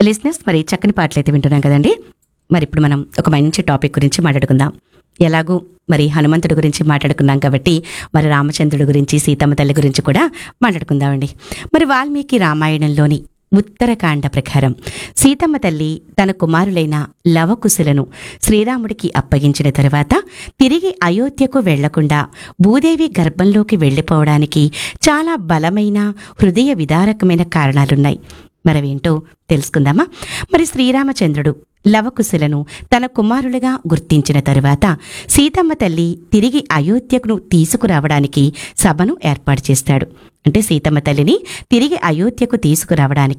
లిజినెస్ మరి చక్కని పాటలు అయితే వింటున్నాం కదండి మరి ఇప్పుడు మనం ఒక మంచి టాపిక్ గురించి మాట్లాడుకుందాం ఎలాగూ మరి హనుమంతుడి గురించి మాట్లాడుకున్నాం కాబట్టి మరి రామచంద్రుడి గురించి సీతమ్మ తల్లి గురించి కూడా మాట్లాడుకుందామండి మరి వాల్మీకి రామాయణంలోని ఉత్తరకాండ ప్రకారం సీతమ్మ తల్లి తన కుమారులైన లవకుశులను శ్రీరాముడికి అప్పగించిన తరువాత తిరిగి అయోధ్యకు వెళ్లకుండా భూదేవి గర్భంలోకి వెళ్లిపోవడానికి చాలా బలమైన హృదయ విదారకమైన కారణాలున్నాయి మరవేంటో తెలుసుకుందామా మరి శ్రీరామచంద్రుడు లవకుశులను తన కుమారులుగా గుర్తించిన తరువాత సీతమ్మ తల్లి తిరిగి అయోధ్యకు తీసుకురావడానికి సభను ఏర్పాటు చేస్తాడు అంటే సీతమ్మ తల్లిని తిరిగి అయోధ్యకు తీసుకురావడానికి